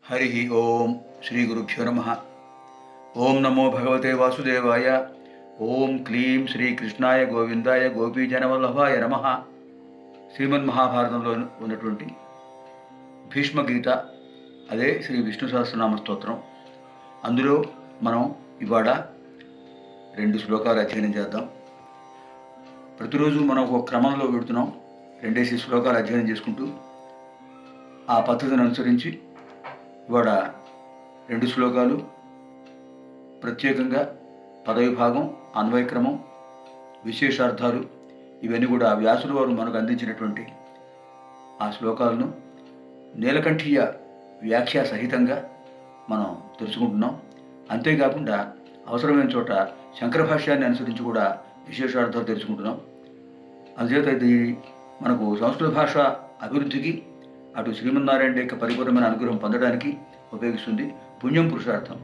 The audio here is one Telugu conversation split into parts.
హరి ఓం శ్రీ గురుభ్యో నమ ఓం నమో భగవతే వాసుదేవాయ ఓం క్లీం శ్రీ కృష్ణాయ గోవిందాయ గోపీజనవల్లభాయ నమ శ్రీమన్ మహాభారతంలో ఉన్నటువంటి భీష్మ గీత అదే శ్రీ విష్ణు సహస్రనామ స్తోత్రం అందులో మనం ఇవాళ రెండు శ్లోకాలు అధ్యయనం చేద్దాం ప్రతిరోజు మనం ఒక క్రమంలో పెడుతున్నాం రెండేసి శ్లోకాలు అధ్యయనం చేసుకుంటూ ఆ పద్ధతిని అనుసరించి ఇవాడ రెండు శ్లోకాలు ప్రత్యేకంగా పదవిభాగం అన్వయక్రమం విశేషార్థాలు ఇవన్నీ కూడా వ్యాసుల వారు మనకు అందించినటువంటి ఆ శ్లోకాలను నీలకంఠీయ వ్యాఖ్య సహితంగా మనం తెలుసుకుంటున్నాం అంతేకాకుండా అవసరమైన చోట శంకర భాష్యాన్ని అనుసరించి కూడా విశేషార్థాలు తెలుసుకుంటున్నాం అందుచేత ఇది మనకు సంస్కృత భాష అభివృద్ధికి అటు శ్రీమన్నారాయణ యొక్క పరిపూర్ణమైన అనుగ్రహం పొందడానికి ఉపయోగిస్తుంది పుణ్యం పురుషార్థం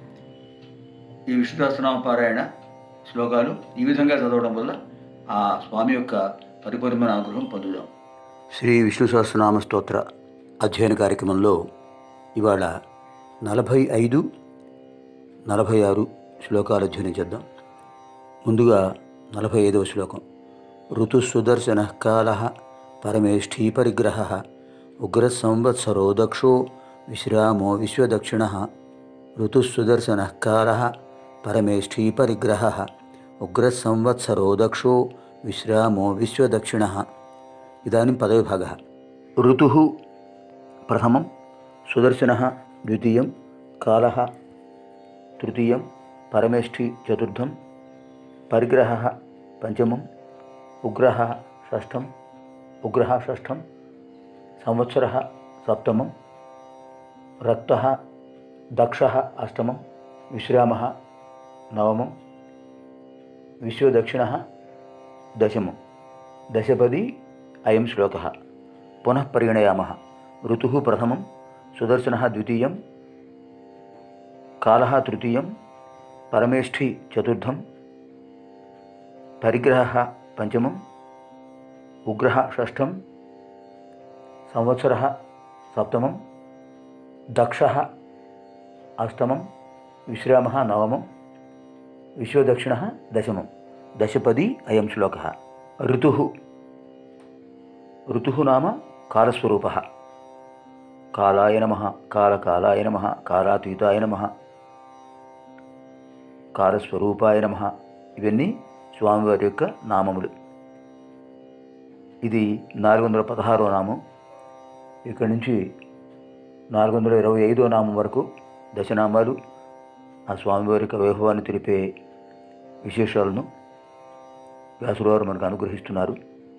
ఈ విష్ణు సహస్రనామ పారాయణ శ్లోకాలు ఈ విధంగా చదవడం వల్ల ఆ స్వామి యొక్క పరిపూర్ణమైన అనుగ్రహం పొందుదాం శ్రీ విష్ణు సహస్రనామ స్తోత్ర అధ్యయన కార్యక్రమంలో ఇవాళ నలభై ఐదు నలభై ఆరు శ్లోకాలు అధ్యయనం చేద్దాం ముందుగా నలభై ఐదవ శ్లోకం ఋతుసుదర్శన కాల పరమేష్ఠీ పరిగ్రహ ఉగ్ర సంవత్సరో దక్షో విశ్రామో విశ్వదక్షిణ ఋతుసుదర్శన కాల పరమేష్ఠీ పరిగ్రహ ఉగ్ర సంవత్సరో దక్షో విశ్రామో విశ్వదక్షిణ ఇదాनीं పదవిభాగः ఋతుः ప్రథమం సుదర్శన ద్వితీయం కాలः తృతీయం పరమేష్ఠి చతుర్థం పరిగ్రహ పంచమం ఉగ్రహ షష్ఠం ఉగ్రహ షష్ఠం సంవత్సర సప్తమం రక్త దక్ష అష్టమం విశ్రామ నవమం విశ్వదక్షిణ దశమం దశపది అయం శ్లోక పునః పరిగణయామ ఋతు ప్రథమం సుదర్శన ద్వితీయం కాల తృతీయం పరమేష్ఠి చతుర్థం పరిగ్రహ పంచమం ఉగ్రహ షష్ఠం సంవత్సర సప్తమం దక్ష అష్టమం విశ్రామ నవమం విశ్వదక్షిణ దశమం దశపది అయం శ్లోక ఋతు ఋతు నామ కాలస్వరూప కాలాయ నమ కాలకాలాయ నమ కాలాతీతాయ నమ కాలస్వరూపాయ నమ ఇవన్నీ స్వామివారి యొక్క నామములు ఇది నాలుగు వందల పదహారో నామం ఇక్కడి నుంచి నాలుగు వందల ఇరవై ఐదో నామం వరకు దశనామాలు ఆ స్వామివారి యొక్క వైభవాన్ని తెలిపే విశేషాలను వ్యాసులవారు మనకు అనుగ్రహిస్తున్నారు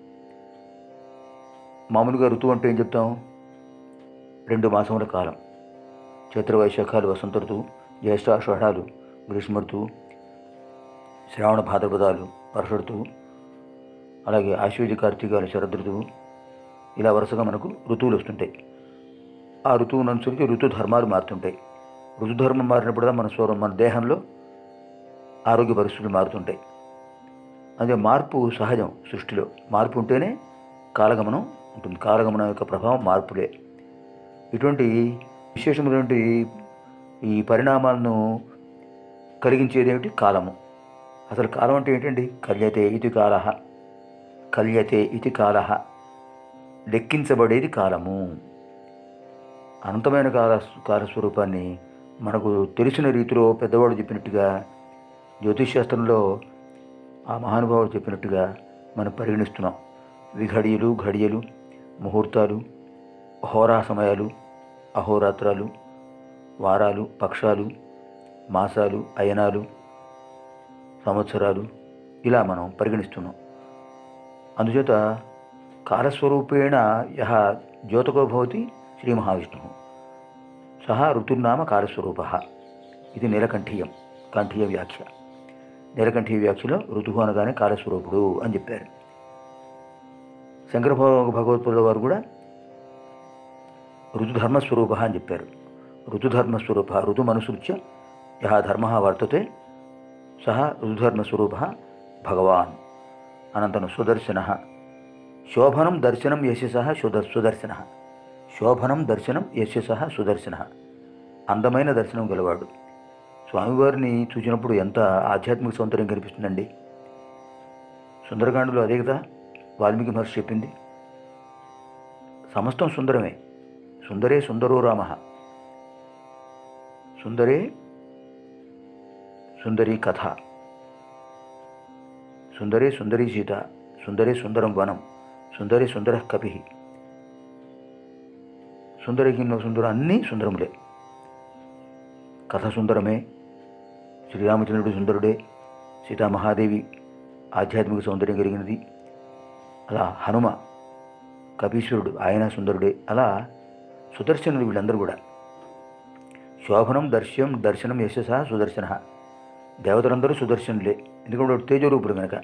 మామూలుగా ఋతువు అంటే ఏం చెప్తాం రెండు మాసముల కాలం చైత్ర వైశాఖాలు వసంత ఋతువు జ్యేష్ఠ ఆషాఢాలు గ్రీష్మ ఋతువు శ్రావణ భాద్రపదాలు వర్ష ఋతువు అలాగే ఆశ్వేజ కార్తీకాలు శరద్ ఋతువు ఇలా వరుసగా మనకు ఋతువులు వస్తుంటాయి ఆ ఋతువును అనుసరించి ఋతు ధర్మాలు మారుతుంటాయి ఋతుధర్మం మారినప్పుడు మన స్వరం మన దేహంలో ఆరోగ్య పరిస్థితులు మారుతుంటాయి అదే మార్పు సహజం సృష్టిలో మార్పు ఉంటేనే కాలగమనం ఉంటుంది కాలగమనం యొక్క ప్రభావం మార్పులే ఇటువంటి విశేషమైనటువంటి ఈ పరిణామాలను కలిగించేది ఏమిటి కాలము అసలు కాలం అంటే ఏంటండి కల్యతే ఇది కాల కల్యతే ఇది కాల లెక్కించబడేది కాలము అనంతమైన కాల కాలస్వరూపాన్ని మనకు తెలిసిన రీతిలో పెద్దవాడు చెప్పినట్టుగా జ్యోతిషశాస్త్రంలో ఆ మహానుభావుడు చెప్పినట్టుగా మనం పరిగణిస్తున్నాం విఘడియలు ఘడియలు ముహూర్తాలు హోరా సమయాలు అహోరాత్రాలు వారాలు పక్షాలు మాసాలు అయనాలు సంవత్సరాలు ఇలా మనం పరిగణిస్తున్నాం అందుచేత కాలస్వరూపేణ యహ జ్యోతకో భవతి శ్రీ మహావిష్ణు సహా ఋతుర్నామ కాలస్వరూప ఇది నీలకంఠీయం కంఠీయ వ్యాఖ్య నీలకంఠీయ వ్యాఖ్యలో ఋతువు అనగానే కాలస్వరూపుడు అని చెప్పారు శంకర భగ- భగవత్పాదుల వారు కూడా ఋతుధర్మస్వరూప అని చెప్పారు ఋతుధర్మస్వరూప ఋతుమనుసృత్య యహ ధర్మ వర్తతే సహ ఋతుధర్మస్వరూప భగవాన్ అనంతరం సుదర్శన శోభనం దర్శనం యశ సహ సుదర్ సుదర్శన శోభనం దర్శనం యశ సహ సుదర్శన అందమైన దర్శనం గలవాడు స్వామివారిని చూసినప్పుడు ఎంత ఆధ్యాత్మిక సౌందర్యం కనిపిస్తుందండి సుందరకాండలో అదే కదా వాల్మీకి మహర్షి చెప్పింది సమస్తం సుందరమే సుందరే సుందరో రామ సుందరే సుందరి కథ సుందరే సుందరి సీత సుందరే సుందరం వనం సుందరే సుందర కపి సుందరకిన్న సుందరం అన్నీ సుందరములే కథ సుందరమే శ్రీరామచంద్రుడు సుందరుడే సీతామహాదేవి ఆధ్యాత్మిక సౌందర్యం కలిగినది అలా హనుమ కపీశ్వరుడు ఆయన సుందరుడే అలా సుదర్శనుడు వీళ్ళందరూ కూడా శోభనం దర్శ్యం దర్శనం యశస సుదర్శన దేవతలందరూ సుదర్శనులే ఎందుకంటే వాడు తేజరూపుడు కనుక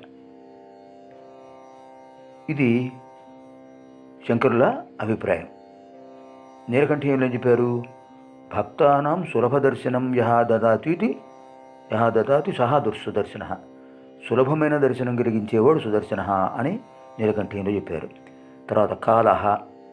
ఇది శంకరుల అభిప్రాయం నీలకంఠీయులు ఏం చెప్పారు భక్తానాం సులభ దర్శనం యహ దదాతి ఇది యహ దదాతి సహా దుర్సుదర్శన సులభమైన దర్శనం కలిగించేవాడు సుదర్శన అని నీలకంఠీయులు చెప్పారు తర్వాత కాలహ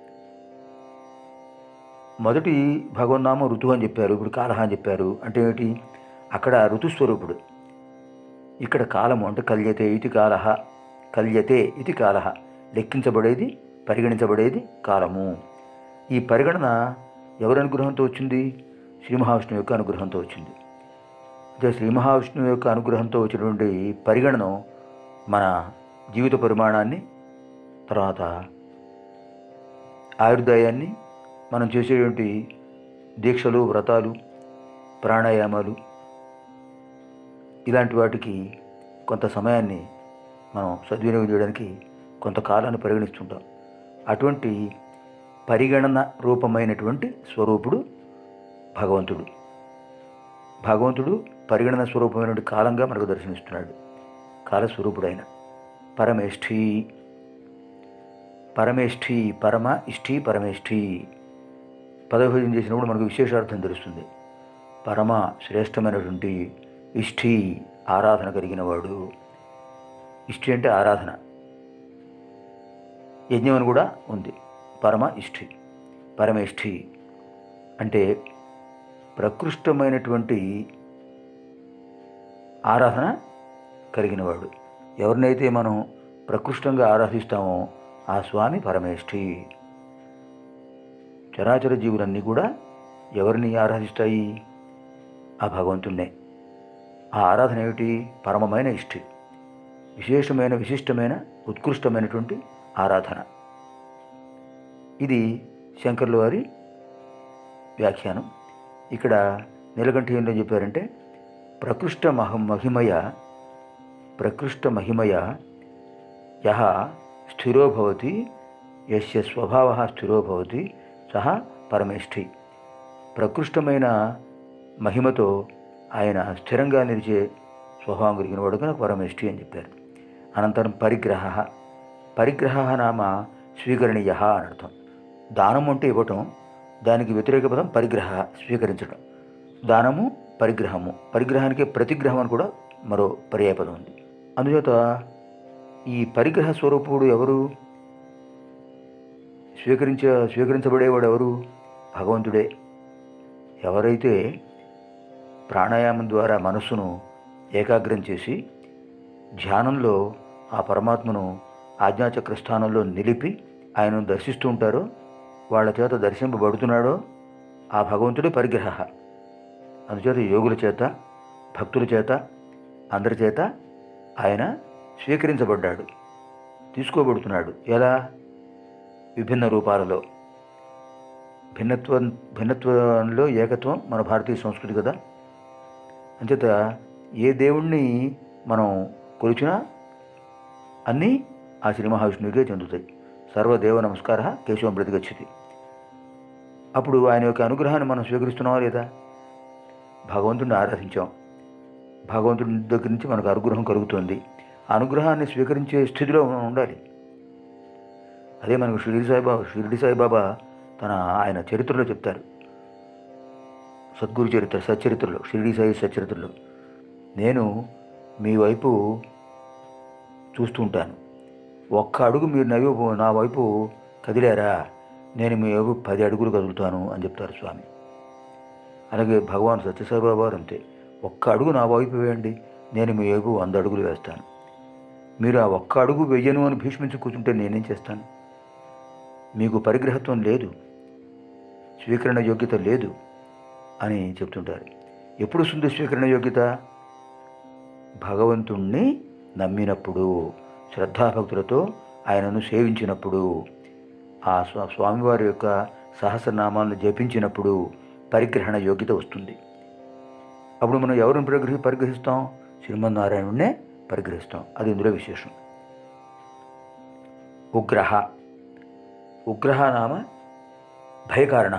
మొదటి భగవన్నామం ఋతు అని చెప్పారు ఇప్పుడు కాలహ అని చెప్పారు అంటే ఏమిటి అక్కడ ఋతుస్వరూపుడు ఇక్కడ కాలము అంటే కల్యతే ఇది కాలహ కల్యతే ఇది కాలహ లెక్కించబడేది పరిగణించబడేది కాలము ఈ పరిగణన ఎవరి అనుగ్రహంతో వచ్చింది శ్రీ మహావిష్ణువు యొక్క అనుగ్రహంతో వచ్చింది అయితే శ్రీ మహావిష్ణువు యొక్క అనుగ్రహంతో వచ్చినటువంటి పరిగణన మన జీవిత పరిమాణాన్ని తర్వాత ఆయుర్దాయాన్ని మనం చేసేటువంటి దీక్షలు వ్రతాలు ప్రాణాయామాలు ఇలాంటి వాటికి కొంత సమయాన్ని మనం సద్వినియోగం చేయడానికి కొంతకాలాన్ని పరిగణిస్తుంటాం అటువంటి పరిగణన రూపమైనటువంటి స్వరూపుడు భగవంతుడు భగవంతుడు పరిగణన స్వరూపమైనటువంటి కాలంగా మనకు దర్శనమిస్తున్నాడు కాలస్వరూపుడైన పరమేష్ఠి పరమేష్ఠి పరమ ఇష్ఠి పరమేష్ఠి పదవిభజన చేసినప్పుడు మనకు విశేషార్థం తెలుస్తుంది పరమ శ్రేష్టమైనటువంటి ఇష్ఠి ఆరాధన కలిగిన వాడు ఇష్టి అంటే ఆరాధన యజ్ఞం అని కూడా ఉంది పరమ ఇష్ఠి పరమేష్ఠి అంటే ప్రకృష్టమైనటువంటి ఆరాధన కలిగినవాడు ఎవరినైతే మనం ప్రకృష్టంగా ఆరాధిస్తామో ఆ స్వామి పరమేష్ఠి చరాచర జీవులన్నీ కూడా ఎవరిని ఆరాధిస్తాయి ఆ భగవంతుణ్ణే ఆ ఆరాధన ఏమిటి పరమమైన ఇష్టి విశేషమైన విశిష్టమైన ఉత్కృష్టమైనటువంటి ఆరాధన ఇది శంకర్ల వారి వ్యాఖ్యానం ఇక్కడ నీలకంఠ ఏం చెప్పారంటే ప్రకృష్ట మహ మహిమయ ప్రకృష్ట మహిమయ యహ స్థిరో భవతి యస్య స్వభావ స్థిరో భవతి సహ పరమేష్ఠి ప్రకృష్టమైన మహిమతో ఆయన స్థిరంగా నిలిచే స్వభావం కలిగిన వాడు కనుక పరమేష్ఠి అని చెప్పారు అనంతరం పరిగ్రహ పరిగ్రహ నామ స్వీకరణీయ అని అర్థం దానం అంటే ఇవ్వటం దానికి వ్యతిరేక పదం పరిగ్రహ స్వీకరించడం దానము పరిగ్రహము పరిగ్రహానికి ప్రతిగ్రహం అని కూడా మరో పర్యాయపదం ఉంది అందుచేత ఈ పరిగ్రహ స్వరూపుడు ఎవరు స్వీకరించ స్వీకరించబడేవాడు ఎవరు భగవంతుడే ఎవరైతే ప్రాణాయామం ద్వారా మనస్సును ఏకాగ్రం చేసి ధ్యానంలో ఆ పరమాత్మను ఆజ్ఞాచక్ర స్థానంలో నిలిపి ఆయనను దర్శిస్తూ ఉంటారో వాళ్ళ చేత దర్శింపబడుతున్నాడో ఆ భగవంతుడే పరిగ్రహ అందుచేత యోగుల చేత భక్తుల చేత అందరి చేత ఆయన స్వీకరించబడ్డాడు తీసుకోబడుతున్నాడు ఎలా విభిన్న రూపాలలో భిన్నత్వం భిన్నత్వంలో ఏకత్వం మన భారతీయ సంస్కృతి కదా అంచేత ఏ దేవుణ్ణి మనం కొలిచినా అన్నీ ఆ శ్రీ మహావిష్ణువుకే చెందుతాయి సర్వదేవ నమస్కార కేశవం ప్రతిగచ్చతి అప్పుడు ఆయన యొక్క అనుగ్రహాన్ని మనం స్వీకరిస్తున్నామా లేదా భగవంతుడిని ఆరాధించాం భగవంతుడి దగ్గర నుంచి మనకు అనుగ్రహం కలుగుతుంది ఆ అనుగ్రహాన్ని స్వీకరించే స్థితిలో మనం ఉండాలి అదే మనకు షిరిడి సాయిబాబా షిరిడి సాయిబాబా తన ఆయన చరిత్రలో చెప్తారు సద్గురు చరిత్ర సచ్చరిత్రలో షిరిడి సాయి సచ్చరిత్రలో నేను మీ వైపు చూస్తూ ఉంటాను ఒక్క అడుగు మీరు నవ్వి నా వైపు కదిలారా నేను మీ వైపు పది అడుగులు కదులుతాను అని చెప్తారు స్వామి అలాగే భగవాన్ సత్యసాయిబాబా వారు అంతే ఒక్క అడుగు నా వైపు వేయండి నేను మీ వైపు వంద అడుగులు వేస్తాను మీరు ఆ ఒక్క అడుగు వెయ్యను అని భీష్మించి కూర్చుంటే నేనేం చేస్తాను మీకు పరిగ్రహత్వం లేదు స్వీకరణ యోగ్యత లేదు అని చెప్తుంటారు ఎప్పుడు వస్తుంది స్వీకరణ యోగ్యత భగవంతుణ్ణి నమ్మినప్పుడు శ్రద్ధాభక్తులతో ఆయనను సేవించినప్పుడు ఆ స్వా స్వామివారి యొక్క సహస్రనామాలను జపించినప్పుడు పరిగ్రహణ యోగ్యత వస్తుంది అప్పుడు మనం ఎవరిని పరిగ్రహి పరిగ్రహిస్తాం శ్రీమన్నారాయణుడినే పరిగ్రహిస్తాం అది ఇందులో విశేషం ఉగ్రహ ఉగ్రహ నామ భయకారణ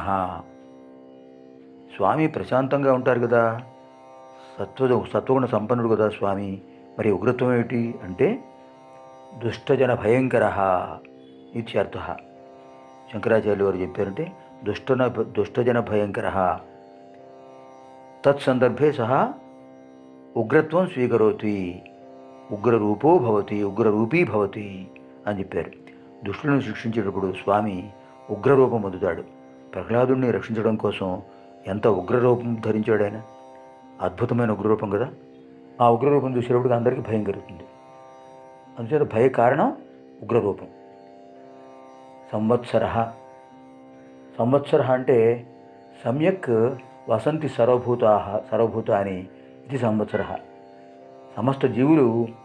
స్వామి ప్రశాంతంగా ఉంటారు కదా సత్వ సత్వగుణ సంపన్నుడు కదా స్వామి మరి ఉగ్రత్వం ఏమిటి అంటే దుష్టజన భయంకర ఇత్యర్థ శంకరాచార్యులు వారు చెప్పారంటే దుష్టన దుష్టజన భయంకర తత్సందర్భే సహా ఉగ్రత్వం స్వీకరోతి ఉగ్రరూపో భవతి ఉగ్రరూపీ భవతి అని చెప్పారు దుష్టులను శిక్షించేటప్పుడు స్వామి ఉగ్రరూపం పొందుతాడు ప్రహ్లాదుడిని రక్షించడం కోసం ఎంత ఉగ్రరూపం ధరించాడు ఆయన అద్భుతమైన ఉగ్రరూపం కదా ఆ ఉగ్రరూపం చూసేటప్పుడు అందరికీ భయం కలుగుతుంది అందుచేత భయ కారణం ఉగ్రరూపం సంవత్సర సంవత్సర అంటే సమ్యక్ వసంతి సర్వభూతా సర్వభూతాని ఇది సంవత్సర సమస్త జీవులు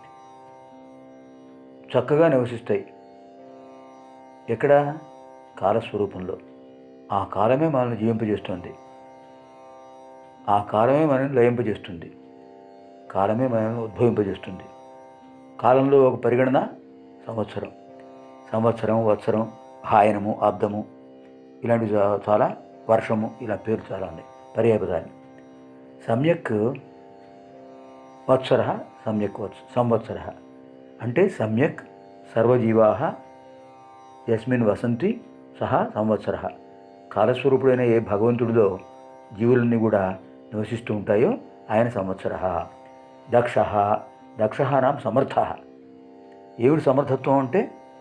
చక్కగా నివసిస్తాయి ఎక్కడ కాలస్వరూపంలో ఆ కాలమే మనల్ని జీవింపజేస్తుంది ఆ కాలమే మనల్ని లయింపజేస్తుంది కాలమే మనల్ని ఉద్భవింపజేస్తుంది కాలంలో ఒక పరిగణన సంవత్సరం సంవత్సరం వత్సరం హాయనము అబ్దము ఇలాంటివి చా- చాలా వర్షము ఇలా పేర్లు చాలా ఉన్నాయి పర్యాపదాలు సమ్యక్ వత్సర సమ్యక్ వత్స సంవత్సర అంటే సమ్యక్ సర్వజీవా యస్మిన్ వసంతి సహా సంవత్సర కాలస్వరూపుడైన ఏ భగవంతుడిలో జీవులన్నీ కూడా నివసిస్తూ ఉంటాయో ఆయన సంవత్సర దక్ష దక్ష నాం సమర్థ ఏమిటి సమర్థత్వం అంటే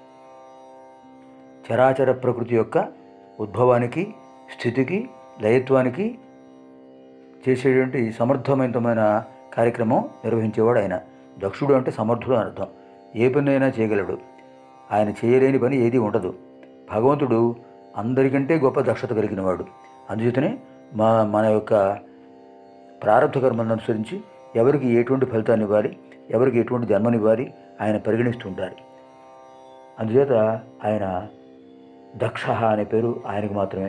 చరాచర ప్రకృతి యొక్క ఉద్భవానికి స్థితికి లయత్వానికి చేసేటువంటి సమర్థవంతమైన కార్యక్రమం నిర్వహించేవాడు ఆయన దక్షుడు అంటే సమర్థుడు అని అర్థం ఏ పని అయినా చేయగలడు ఆయన చేయలేని పని ఏది ఉండదు భగవంతుడు అందరికంటే గొప్ప దక్షత కలిగినవాడు అందుచేతనే మా మన యొక్క ప్రారంభ కర్మలను అనుసరించి ఎవరికి ఎటువంటి ఫలితాన్ని ఇవ్వాలి ఎవరికి ఎటువంటి జన్మనివ్వాలి ఆయన పరిగణిస్తుంటారు అందుచేత ఆయన దక్ష అనే పేరు ఆయనకు మాత్రమే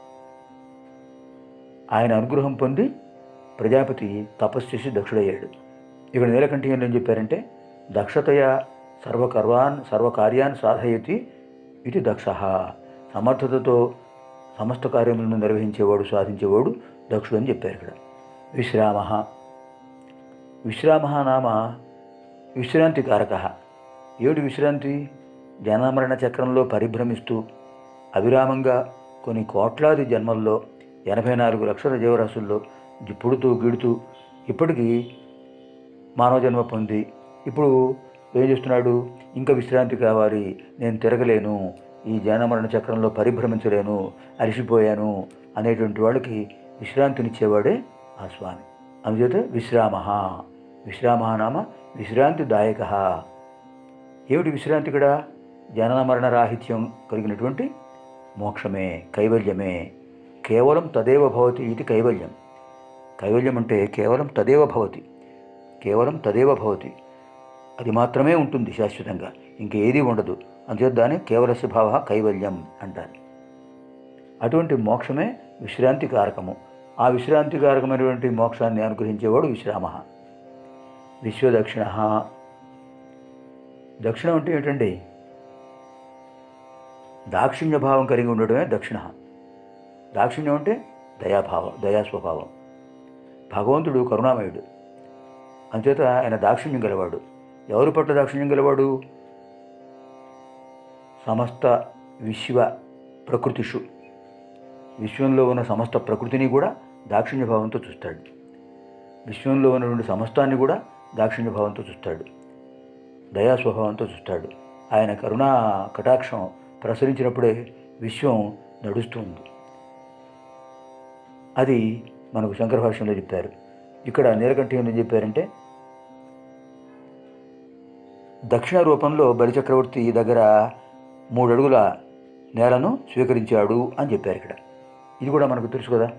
ఆయన అనుగ్రహం పొంది ప్రజాపతి తపస్సు చేసి దక్షుడయ్యాడు ఇక్కడ నీలకంఠీయులు ఏం చెప్పారంటే దక్షతయ సర్వకర్వాన్ సర్వకార్యాన్ సాధయతి ఇది దక్ష సమర్థతతో సమస్త కార్యములను నిర్వహించేవాడు సాధించేవాడు దక్షుడు అని చెప్పారు ఇక్కడ విశ్రామ విశ్రామ నామ విశ్రాంతి కారక ఏడు విశ్రాంతి జనమరణ చక్రంలో పరిభ్రమిస్తూ అవిరామంగా కొన్ని కోట్లాది జన్మల్లో ఎనభై నాలుగు లక్షల జీవరాశుల్లో జి- పుడుతూ గిడుతూ ఇప్పటికీ మానవ జన్మ పొంది ఇప్పుడు ఏం చేస్తున్నాడు ఇంకా విశ్రాంతి కావాలి నేను తిరగలేను ఈ జనమరణ చక్రంలో పరిభ్రమించలేను అలసిపోయాను అనేటువంటి వాళ్ళకి విశ్రాంతినిచ్చేవాడే ఆ స్వామి అందుచేత విశ్రామ విశ్రామ నామ విశ్రాంతిదాయక ఏమిటి విశ్రాంతి ఇక్కడ జనన మరణ రాహిత్యం కలిగినటువంటి మోక్షమే కైవల్యమే కేవలం తదేవ భవతి ఇది కైవల్యం కైవల్యం అంటే కేవలం తదేవ భవతి కేవలం తదేవ భవతి అది మాత్రమే ఉంటుంది శాశ్వతంగా ఇంకేదీ ఉండదు అందుచేత దాన్ని కేవలస్య భావ కైవల్యం అంటారు అటువంటి మోక్షమే విశ్రాంతి కారకము ఆ విశ్రాంతి కారకమైనటువంటి మోక్షాన్ని అనుగ్రహించేవాడు విశ్రామ విశ్వదక్షిణ దక్షిణం అంటే ఏంటండి దాక్షిణ్య భావం కలిగి ఉండడమే దక్షిణ దాక్షిణ్యం అంటే దయాభావం దయాస్వభావం భగవంతుడు కరుణామయుడు అంచేత ఆయన దాక్షిణ్యం గలవాడు ఎవరి పట్ల దాక్షిణ్యం గలవాడు సమస్త విశ్వ ప్రకృతిషు విశ్వంలో ఉన్న సమస్త ప్రకృతిని కూడా దాక్షిణ్య భావంతో చూస్తాడు విశ్వంలో ఉన్నటువంటి సమస్తాన్ని కూడా దాక్షిణ్య భావంతో చూస్తాడు దయా స్వభావంతో చూస్తాడు ఆయన కరుణా కటాక్షం ప్రసరించినప్పుడే విశ్వం నడుస్తుంది అది మనకు శంకర భాష్యంలో చెప్పారు ఇక్కడ నీలకంఠ ఏం చెప్పారంటే దక్షిణ రూపంలో బలిచక్రవర్తి దగ్గర మూడు అడుగుల నేలను స్వీకరించాడు అని చెప్పారు ఇక్కడ ఇది కూడా మనకు తెలుసు కదా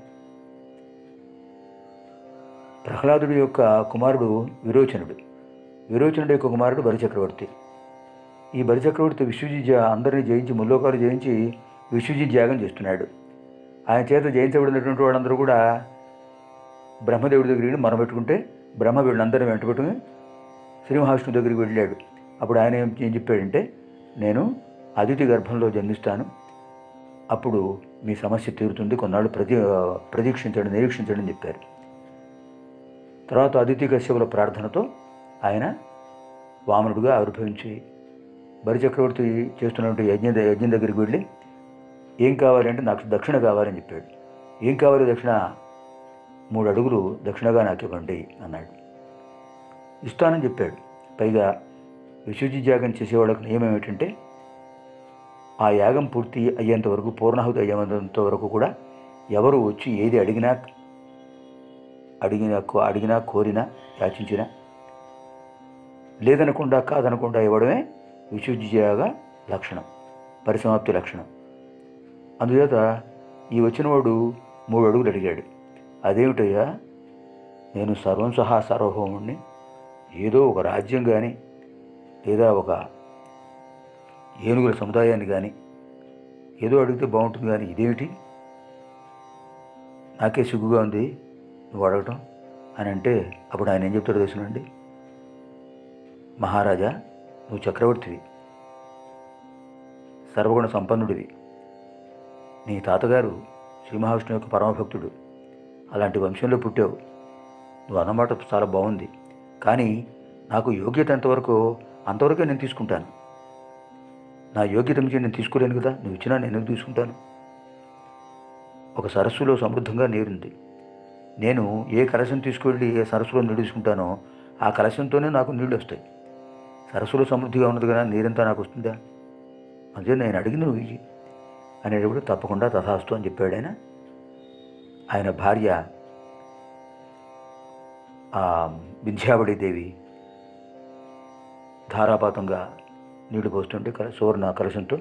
ప్రహ్లాదుడి యొక్క కుమారుడు విరోచనుడు విరోచనుడి యొక్క కుమారుడు బలిచక్రవర్తి ఈ బలిచక్రవర్తి విశ్వజిత్ అందరినీ జయించి ముల్లోకాలు జయించి విశ్వజిత్ యాగం చేస్తున్నాడు ఆయన చేత జయించబడినటువంటి వాళ్ళందరూ కూడా బ్రహ్మదేవుడి దగ్గరికి వెళ్ళి మొరబెట్టుకుంటే బ్రహ్మ వీళ్ళందరినీ వెంటబెట్టుకుని శ్రీ మహావిష్ణువు దగ్గరికి వెళ్ళాడు అప్పుడు ఆయన ఏం ఏం చెప్పాడంటే నేను అదితి గర్భంలో జన్మిస్తాను అప్పుడు మీ సమస్య తీరుతుంది కొన్నాళ్ళు ప్రతి ప్రతీక్షించండి నిరీక్షించండి అని చెప్పారు తర్వాత అదితి కశ్యపుల ప్రార్థనతో ఆయన వామనుడుగా ఆవిర్భవించి బలిచక్రవర్తి చేస్తున్నటువంటి యజ్ఞ యజ్ఞం దగ్గరికి వెళ్ళి ఏం కావాలి అంటే నాకు దక్షిణ కావాలని చెప్పాడు ఏం కావాలి దక్షిణ మూడు అడుగులు దక్షిణగా నాకు ఇవ్వండి అన్నాడు ఇస్తానని చెప్పాడు పైగా విశ్వజిత్ యాగం చేసేవాళ్ళకి నియమం ఏమిటంటే ఆ యాగం పూర్తి అయ్యేంత వరకు పూర్ణాహుతి అయ్యేంత వరకు కూడా ఎవరు వచ్చి ఏది అడిగినా అడిగినా కో- అడిగినా కోరినా యాచించినా లేదనకుండా కాదనకుండా ఇవ్వడమే విశ్వజియాగ లక్షణం పరిసమాప్తి లక్షణం అందుచేత ఈ వచ్చినవాడు మూడు అడుగులు అడిగాడు అదేమిటయ్యా నేను సర్వం సహా సార్వభౌముణ్ణి ఏదో ఒక రాజ్యం కానీ లేదా ఒక ఏనుగుల సముదాయాన్ని కానీ ఏదో అడిగితే బాగుంటుంది కానీ ఇదేమిటి నాకే సిగ్గుగా ఉంది నువ్వు అడగటం అని అంటే అప్పుడు ఆయన ఏం చెప్తాడో తెలుసునండి మహారాజా నువ్వు చక్రవర్తివి సర్వగుణ సంపన్నుడివి నీ తాతగారు శ్రీ మహావిష్ణువు యొక్క పరమభక్తుడు అలాంటి వంశంలో పుట్టావు నువ్వు అన్నమాట చాలా బాగుంది కానీ నాకు యోగ్యత ఎంతవరకు అంతవరకే నేను తీసుకుంటాను నా యోగ్యత నుంచి నేను తీసుకోలేను కదా నువ్వు ఇచ్చినా నేను ఎందుకు తీసుకుంటాను ఒక సరస్సులో సమృద్ధంగా నీరుంది నేను ఏ కలశం తీసుకువెళ్ళి ఏ సరస్సులో నీళ్ళు తీసుకుంటానో ఆ కలశంతోనే నాకు నీళ్ళు వస్తాయి సరస్సులో సమృద్ధిగా ఉన్నది కదా నీరంతా నాకు వస్తుందా అదే నేను అడిగింది నువ్వు ఇయ్యి అనేటప్పుడు తప్పకుండా తథాస్తు అని చెప్పాడు ఆయన ఆయన భార్య ఆ విద్యావళి దేవి ధారాపాతంగా నీళ్లు పోస్తుంటే కల సువర్ణ కలశంతో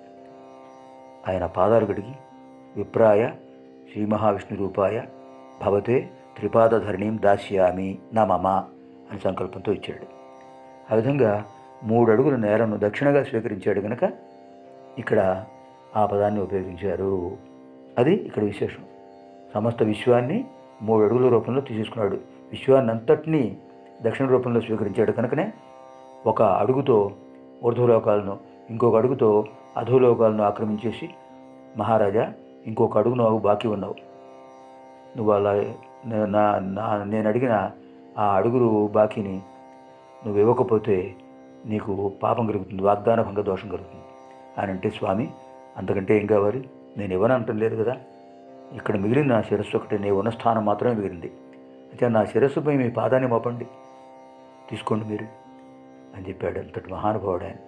ఆయన పాదాలు గడిగి విప్రాయ శ్రీ మహావిష్ణు రూపాయ భవతే త్రిపాదధరణీం దాస్యామి నా మమ అని సంకల్పంతో ఇచ్చాడు ఆ విధంగా మూడు అడుగుల నేలను దక్షిణగా స్వీకరించాడు కనుక ఇక్కడ ఆ పదాన్ని ఉపయోగించారు అది ఇక్కడ విశేషం సమస్త విశ్వాన్ని మూడు అడుగుల రూపంలో తీసేసుకున్నాడు విశ్వాన్ని అంతటినీ దక్షిణ రూపంలో స్వీకరించాడు కనుకనే ఒక అడుగుతో ఊర్ధ్వలోకాలను ఇంకొక అడుగుతో అధోలోకాలను ఆక్రమించేసి మహారాజా ఇంకొక అడుగు నువ్వు బాకీ ఉన్నావు నువ్వు అలా నే- నా నా నేను అడిగిన ఆ అడుగులు బాకీని నువ్వు ఇవ్వకపోతే నీకు పాపం కలుగుతుంది వాగ్దాన భంగ దోషం కలుగుతుంది అని అంటే స్వామి అంతకంటే ఏం కావాలి నేను ఇవ్వను అంటం లేదు కదా ఇక్కడ మిగిలిన నా శిరస్సు ఒకటి నేను ఉన్న స్థానం మాత్రమే మిగిలింది అయితే నా శిరస్సుపై మీ పాదాన్ని మోపండి తీసుకోండి మీరు అని చెప్పాడు అంతటి మహానుభావుడు ఆయన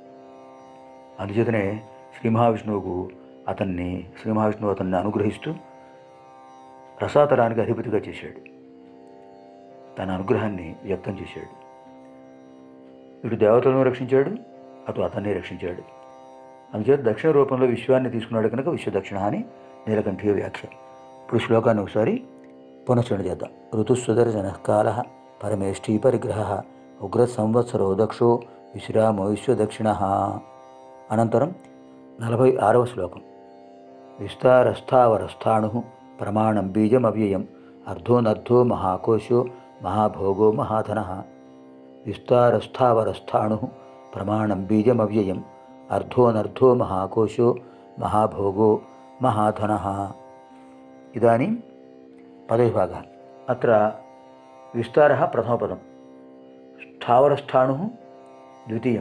అందుచేతనే శ్రీ మహావిష్ణువుకు అతన్ని శ్రీ మహావిష్ణువు అతన్ని అనుగ్రహిస్తూ రసాతలానికి అధిపతిగా చేశాడు తన అనుగ్రహాన్ని వ్యక్తం చేశాడు ఇటు దేవతలను రక్షించాడు అటు అతన్ని రక్షించాడు అందుచేత దక్షిణ రూపంలో విశ్వాన్ని తీసుకున్నాడు కనుక విశ్వదక్షిణ అని నీలకంఠీయ వ్యాఖ్య ఇప్పుడు శ్లోకాన్ని ఒకసారి పునశ్చరణ చేద్దాం ఋతుస్వదర్శన కాల పరమేష్ఠీ పరిగ్రహ ఉగ్ర సంవత్సరో దక్షో విశ్రామో విశ్వదక్షిణ అనంతరం నలభై ఆరవ శ్లోకం విస్తారస్థావరస్థాణు ప్రమాణం బీజమవ్యయం అర్ధోనర్ధో మహాకోశో మహాభోగో మహాధన విస్తారస్థావరస్థాణు ప్రమాణం బీజమవ్యయం అర్ధోనర్ధో మహాకోశో మహాభోగో మహాధన ఇదాनीं पदविभागः अत्र विस्तारः प्रथमपदं स्थावरस्थाणुः द्वितीयं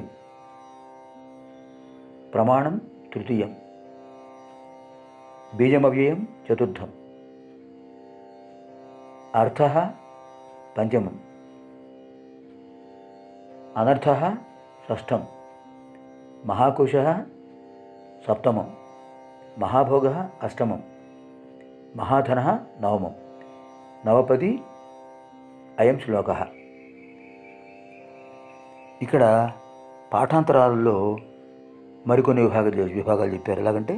प्रमाणं तृतीयं बीजमव्ययं चतुर्थम् अर्थः पञ्चमम् अनर्थः षष्ठं महाकुशः सप्तमं महाभोगः अष्टमं महाधनः नवमं నవపది అయం శ్లోక ఇక్కడ పాఠాంతరాలలో మరికొన్ని విభాగాలు విభాగాలు చెప్పారు ఎలాగంటే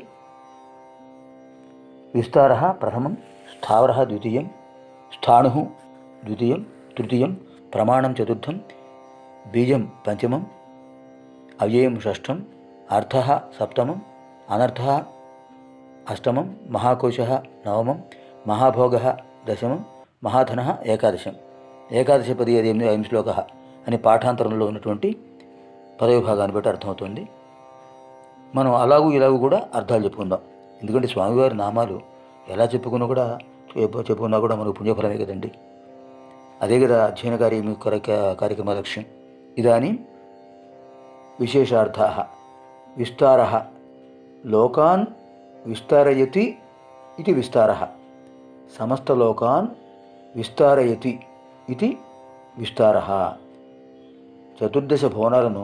విస్తార ప్రథమం స్థావర ద్వితీయం స్థాణు ద్వితీయం తృతీయం ప్రమాణం చతుర్థం బీజం పంచమం అవ్యయం షష్ఠం అర్థ సప్తమం అనర్థ అష్టమం మహాకోశ నవమం మహాభోగ దశమం మహాధన ఏకాదశం ఏకాదశపది అది ఎనిమిది అయం శ్లోక అని పాఠాంతరంలో ఉన్నటువంటి పదవిభాగాన్ని బట్టి అర్థమవుతుంది మనం అలాగూ ఇలాగూ కూడా అర్థాలు చెప్పుకుందాం ఎందుకంటే స్వామివారి నామాలు ఎలా చెప్పుకున్నా కూడా చెప్ప- చెప్పుకున్నా కూడా మనకు పుణ్యఫలమే కదండి అదే కదా అధ్యయన కార్యం కార్యక్రమ లక్ష్యం ఇదానీ విశేషార్థ విస్తార లోకాన్ విస్తారయతి ఇది విస్తార సమస్తలోకాన్ విస్తారయతి ఇది విస్తార చతుర్దశ భువనాలను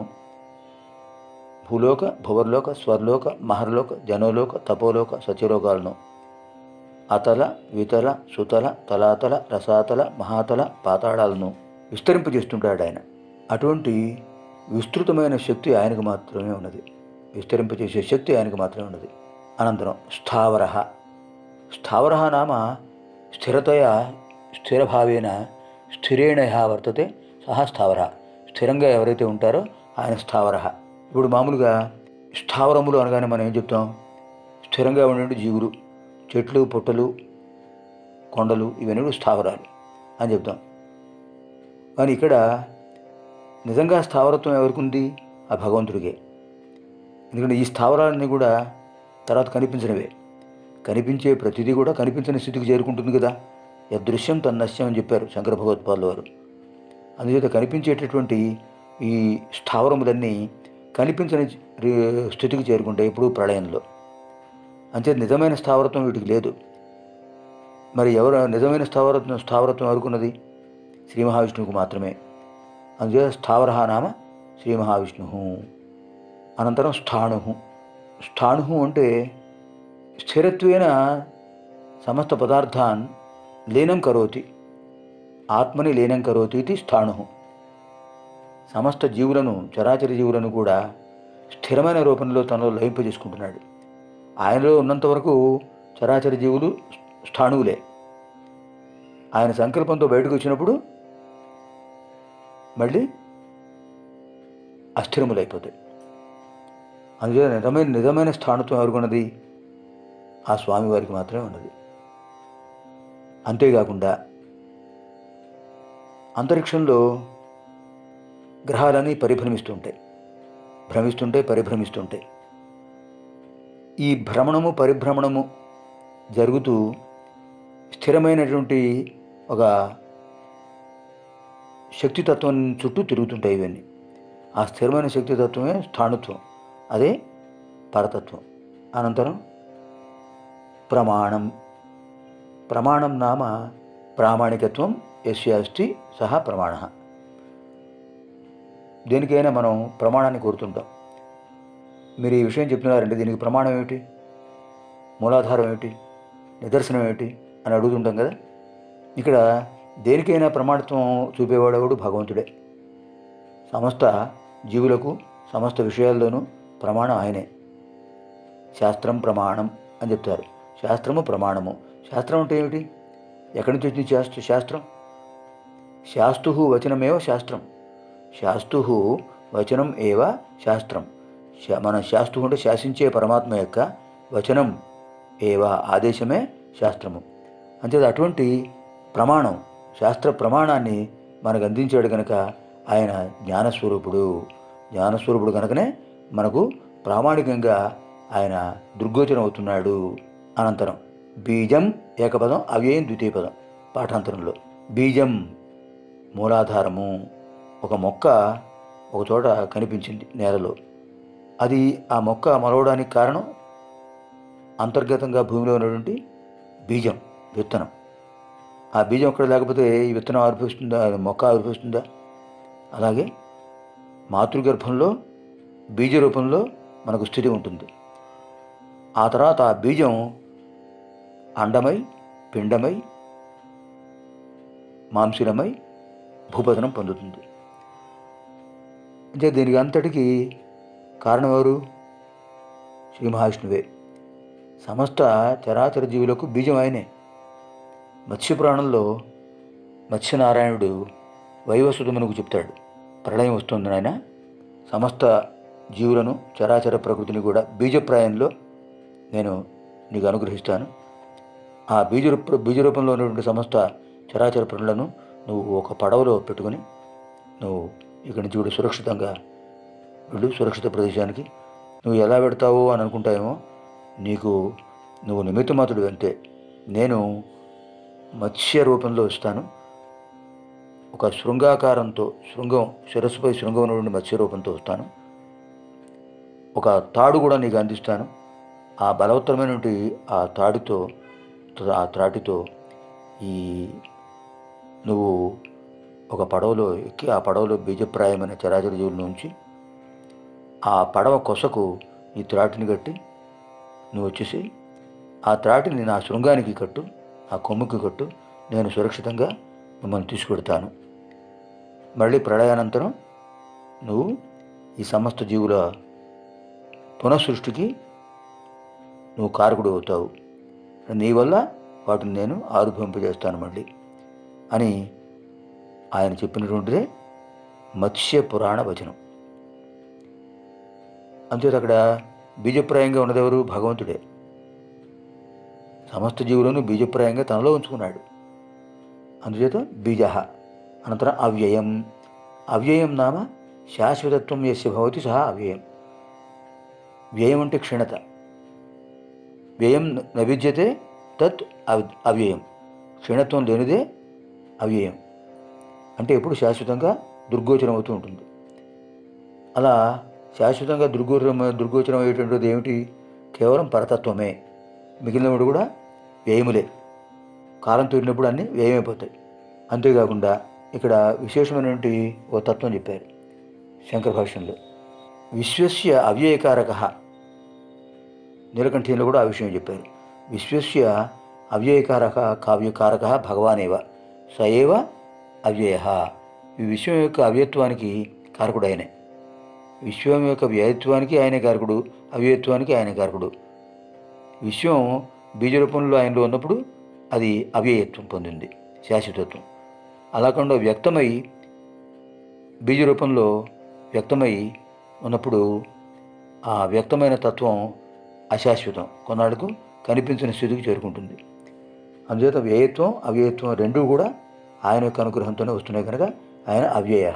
భూలోక భువర్లోక స్వర్లోక మహర్లోక జనోలోక తపోలోక సత్యలోకాలను అతల వితల సుతల తలాతల రసాతల మహాతల పాతాళాలను విస్తరింపజేస్తుంటాడు ఆయన అటువంటి విస్తృతమైన శక్తి ఆయనకు మాత్రమే ఉన్నది విస్తరింపజేసే శక్తి ఆయనకు మాత్రమే ఉన్నది అనంతరం స్థావర స్థావర నామ స్థిరతయ స్థిరభావేన స్థిరేణ యः వర్తతే సహ స్థావర స్థిరంగా ఎవరైతే ఉంటారో ఆయన స్థావర ఇప్పుడు మామూలుగా స్థావరములు అనగానే మనం ఏం చెప్తాం స్థిరంగా ఉండే జీవులు చెట్లు పుట్టలు కొండలు ఇవన్నీ కూడా స్థావరాలు అని చెప్తాం కానీ ఇక్కడ నిజంగా స్థావరత్వం ఎవరికి ఉంది ఆ భగవంతుడికే ఎందుకంటే ఈ స్థావరాలన్నీ కూడా తర్వాత కనిపించినవే కనిపించే ప్రతిదీ కూడా కనిపించని స్థితికి చేరుకుంటుంది కదా యదృశ్యం తన్నశ్యం అని చెప్పారు శంకర భగవత్పాదుల వారు అందుచేత కనిపించేటటువంటి ఈ స్థావరములన్నీ కనిపించని రి- స్థితికి చేరుకుంటాయి ఎప్పుడు ప్రళయంలో అంతే నిజమైన స్థావరత్వం వీటికి లేదు మరి ఎవరు నిజమైన స్థావరత్వం స్థావరత్వం ఎవరుకున్నది శ్రీ మహావిష్ణువుకు మాత్రమే అందుచేత స్థావర నామ శ్రీ మహావిష్ణు అనంతరం స్థాణు స్థాణు అంటే స్థిరత్వేన సమస్త పదార్థాన్ లీనం కరోతి ఆత్మని లీనం కరోతి ఇది స్థాణు సమస్త జీవులను చరాచర జీవులను కూడా స్థిరమైన రూపంలో తనలో లయింపజేసుకుంటున్నాడు ఆయనలో ఉన్నంత వరకు చరాచర జీవులు స్థాణువులే ఆయన సంకల్పంతో బయటకు వచ్చినప్పుడు మళ్ళీ అస్థిరములైపోతాయి అందుచేత నిజమైన నిజమైన స్థానత్వం ఎవరుకున్నది ఆ స్వామివారికి మాత్రమే ఉన్నది అంతేకాకుండా అంతరిక్షంలో గ్రహాలన్నీ పరిభ్రమిస్తుంటాయి భ్రమిస్తుంటాయి పరిభ్రమిస్తుంటాయి ఈ భ్రమణము పరిభ్రమణము జరుగుతూ స్థిరమైనటువంటి ఒక శక్తితత్వం చుట్టూ తిరుగుతుంటాయి ఇవన్నీ ఆ స్థిరమైన శక్తితత్వమే స్థాణుత్వం అదే పరతత్వం అనంతరం ప్రమాణం ప్రమాణం నామ ప్రామాణికత్వం యస్య అస్తి సహా ప్రమాణ దేనికైనా మనం ప్రమాణాన్ని కోరుతుంటాం మీరు ఈ విషయం చెప్తున్నారంటే దీనికి ప్రమాణం ఏమిటి మూలాధారం ఏమిటి నిదర్శనం ఏమిటి అని అడుగుతుంటాం కదా ఇక్కడ దేనికైనా ప్రమాణత్వం చూపేవాడెవడు భగవంతుడే సమస్త జీవులకు సమస్త విషయాల్లోనూ ప్రమాణం ఆయనే శాస్త్రం ప్రమాణం అని చెప్తారు శాస్త్రము ప్రమాణము శాస్త్రం అంటే ఏమిటి ఎక్కడి నుంచి వచ్చింది శాస్త్ర శాస్త్రం శాస్తు వచనమేవ శాస్త్రం శాస్తు వచనం ఏవ శాస్త్రం శా- మన శాస్తు అంటే శాసించే పరమాత్మ యొక్క వచనం ఏవ ఆదేశమే శాస్త్రము అంతేత అటువంటి ప్రమాణం శాస్త్ర ప్రమాణాన్ని మనకు అందించాడు కనుక ఆయన జ్ఞానస్వరూపుడు జ్ఞానస్వరూపుడు కనుకనే మనకు ప్రామాణికంగా ఆయన దుర్గోచరం అవుతున్నాడు అనంతరం బీజం ఏకపదం అవ్యయం ద్వితీయ పదం పాఠాంతరంలో బీజం మూలాధారము ఒక మొక్క ఒక చోట కనిపించింది నేలలో అది ఆ మొక్క మొలవడానికి కారణం అంతర్గతంగా భూమిలో ఉన్నటువంటి బీజం విత్తనం ఆ బీజం ఒక్కడ లేకపోతే ఈ విత్తనం ఆవిర్భవిస్తుందా మొక్క ఆవిర్భవిస్తుందా అలాగే మాతృగర్భంలో బీజ రూపంలో మనకు స్థితి ఉంటుంది ఆ తర్వాత ఆ బీజం అండమై పిండమై మాంసిలమై భూపతనం పొందుతుంది అంటే దీనికి అంతటికీ కారణం ఎవరు శ్రీ మహావిష్ణువే సమస్త చరాచర జీవులకు బీజం ఆయనే మత్స్యపురాణంలో మత్స్యనారాయణుడు వైవసుతమునకు చెప్తాడు ప్రళయం వస్తుంది ఆయన సమస్త జీవులను చరాచర ప్రకృతిని కూడా బీజప్రాయంలో నేను నీకు అనుగ్రహిస్తాను ఆ బీజ రూప బీజ రూపంలో ఉన్నటువంటి సమస్త చరాచర ప్రాణులను నువ్వు ఒక పడవలో పెట్టుకొని నువ్వు ఇక్కడి నుంచి కూడా సురక్షితంగా వెళ్ళు సురక్షిత ప్రదేశానికి నువ్వు ఎలా పెడతావు అని అనుకుంటావేమో నీకు నువ్వు నిమిత్తమాతుడు అంతే నేను మత్స్య రూపంలో వస్తాను ఒక శృంగాకారంతో శృంగం శిరస్సుపై శృంగం ఉన్నటువంటి మత్స్య రూపంతో వస్తాను ఒక తాడు కూడా నీకు అందిస్తాను ఆ బలవత్తరమైనటువంటి ఆ తాడుతో ఆ త్రాటితో ఈ నువ్వు ఒక పడవలో ఎక్కి ఆ పడవలో బీజప్రాయమైన చరాచర జీవుల నుంచి ఆ పడవ కొసకు ఈ త్రాటిని కట్టి నువ్వు వచ్చేసి ఆ త్రాటిని నా శృంగానికి కట్టు ఆ కొమ్ముకి కట్టు నేను సురక్షితంగా మిమ్మల్ని తీసుకెడతాను మళ్ళీ ప్రళయానంతరం నువ్వు ఈ సమస్త జీవుల పునఃసృష్టికి నువ్వు కారకుడు అవుతావు నీ వల్ల వాటిని నేను ఆరుభింపజేస్తాను మళ్ళీ అని ఆయన చెప్పినటువంటిదే మత్స్య పురాణ వచనం అంతేత అక్కడ బీజప్రాయంగా ఉన్నదెవరు భగవంతుడే సమస్త జీవులను బీజప్రాయంగా తనలో ఉంచుకున్నాడు అందుచేత బీజ అనంతరం అవ్యయం అవ్యయం నామ శాశ్వతత్వం యస్య భవతి సహా అవ్యయం వ్యయం అంటే క్షీణత వ్యయం నవిద్యతే తత్ అవ్ అవ్యయం క్షీణత్వం లేనిదే అవ్యయం అంటే ఎప్పుడు శాశ్వతంగా దుర్గోచరం అవుతూ ఉంటుంది అలా శాశ్వతంగా దుర్గోచరం దుర్గోచరం అయ్యేటువంటిది ఏమిటి కేవలం పరతత్వమే మిగిలినప్పుడు కూడా వ్యయములే కాలం తూరినప్పుడు అన్నీ వ్యయమైపోతాయి అంతేకాకుండా ఇక్కడ విశేషమైనటువంటి ఓ తత్వం చెప్పారు శంకర భాష్యంలో విశ్వస్య అవ్యయకారక నీలకంఠీయంలో కూడా ఆ విషయం చెప్పారు విశ్వస్య అవ్యయకారక కావ్యకారక భగవానేవ సయేవ అవ్యయ ఈ విశ్వం యొక్క అవ్యత్వానికి కారకుడు ఆయనే విశ్వం యొక్క వ్యయత్వానికి ఆయనే కారకుడు అవ్యయత్వానికి ఆయన కారకుడు విశ్వం బీజరూపంలో ఆయనలో ఉన్నప్పుడు అది అవ్యయత్వం పొందింది శాశ్వతత్వం అలా కాకుండా వ్యక్తమై బీజరూపంలో వ్యక్తమై ఉన్నప్పుడు ఆ వ్యక్తమైన తత్వం అశాశ్వతం కొన్నాళ్ళకు కనిపించని స్థితికి చేరుకుంటుంది అందుచేత వ్యయత్వం అవ్యయత్వం రెండూ కూడా ఆయన యొక్క అనుగ్రహంతోనే వస్తున్నాయి కనుక ఆయన అవ్యయ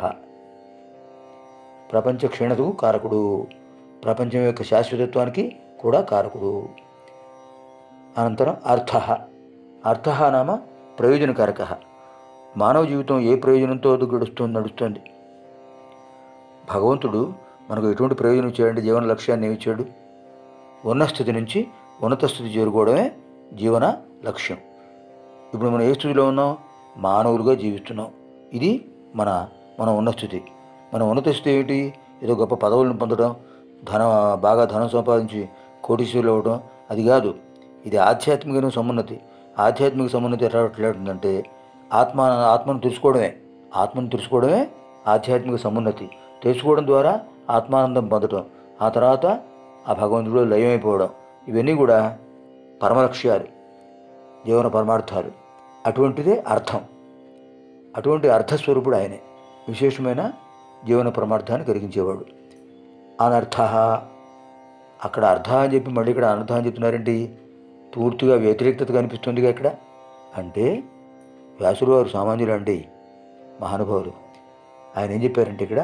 ప్రపంచ క్షీణతకు కారకుడు ప్రపంచం యొక్క శాశ్వతత్వానికి కూడా కారకుడు అనంతరం అర్థ అర్థ నామ ప్రయోజనకారక మానవ జీవితం ఏ ప్రయోజనంతో గడుస్తుంది నడుస్తుంది భగవంతుడు మనకు ఎటువంటి ప్రయోజనం చేయండి జీవన లక్ష్యాన్ని ఏమి ఇచ్చాడు ఉన్న స్థితి నుంచి ఉన్నత స్థితి చేరుకోవడమే జీవన లక్ష్యం ఇప్పుడు మనం ఏ స్థితిలో ఉన్నాం మానవులుగా జీవిస్తున్నాం ఇది మన మన ఉన్న స్థితి మన ఉన్నత స్థితి ఏమిటి ఏదో గొప్ప పదవులను పొందడం ధన బాగా ధనం సంపాదించి కోటీశ్వరులు అవ్వడం అది కాదు ఇది ఆధ్యాత్మిక సమున్నతి ఆధ్యాత్మిక సమున్నతి ఎట్లా ఎట్లాంటిదంటే ఆత్మ ఆత్మను తెలుసుకోవడమే ఆత్మను తెలుసుకోవడమే ఆధ్యాత్మిక సమున్నతి తెలుసుకోవడం ద్వారా ఆత్మానందం పొందడం ఆ తర్వాత ఆ భగవంతుడు లయమైపోవడం ఇవన్నీ కూడా పరమలక్ష్యాలు జీవన పరమార్థాలు అటువంటిదే అర్థం అటువంటి అర్థస్వరూపుడు ఆయనే విశేషమైన జీవన పరమార్థాన్ని కలిగించేవాడు అనర్థ అక్కడ అర్థ అని చెప్పి మళ్ళీ ఇక్కడ అనర్థ అని చెప్తున్నారేంటి పూర్తిగా వ్యతిరేకత కనిపిస్తుందిగా ఇక్కడ అంటే వ్యాసులు వారు సామాన్యులు అండి మహానుభావులు ఆయన ఏం చెప్పారంటే ఇక్కడ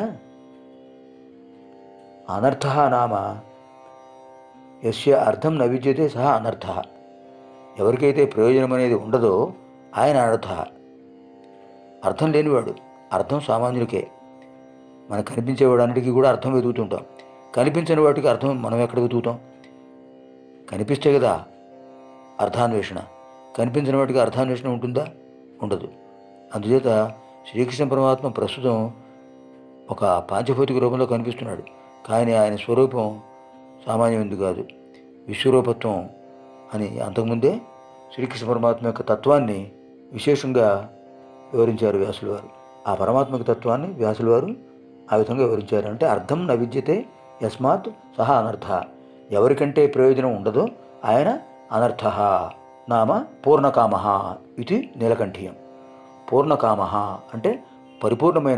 అనర్థ నామ యస్య అర్థం న విద్యతే సహా అనర్థ ఎవరికైతే ప్రయోజనం అనేది ఉండదో ఆయన అనర్థ అర్థం లేనివాడు అర్థం సామాన్యుడికే మనకు కనిపించేవాడు అన్నిటికీ కూడా అర్థం వెతుకుతుంటాం కనిపించని వాటికి అర్థం మనం ఎక్కడ వెతుకుతాం కనిపిస్తే కదా అర్థాన్వేషణ కనిపించిన వాటికి అర్థాన్వేషణ ఉంటుందా ఉండదు అందుచేత శ్రీకృష్ణ పరమాత్మ ప్రస్తుతం ఒక పాంచభౌతిక రూపంలో కనిపిస్తున్నాడు కానీ ఆయన స్వరూపం సామాన్యమైనది కాదు విశ్వరూపత్వం అని అంతకుముందే శ్రీకృష్ణ పరమాత్మ యొక్క తత్వాన్ని విశేషంగా వివరించారు వ్యాసులు వారు ఆ పరమాత్మక తత్వాన్ని వ్యాసులు వారు ఆ విధంగా వివరించారు అంటే అర్థం న విద్యతే యస్మాత్ సహా అనర్థ ఎవరికంటే ప్రయోజనం ఉండదో ఆయన అనర్థ నామ పూర్ణకామ ఇది నీలకంఠీయం పూర్ణకామ అంటే పరిపూర్ణమైన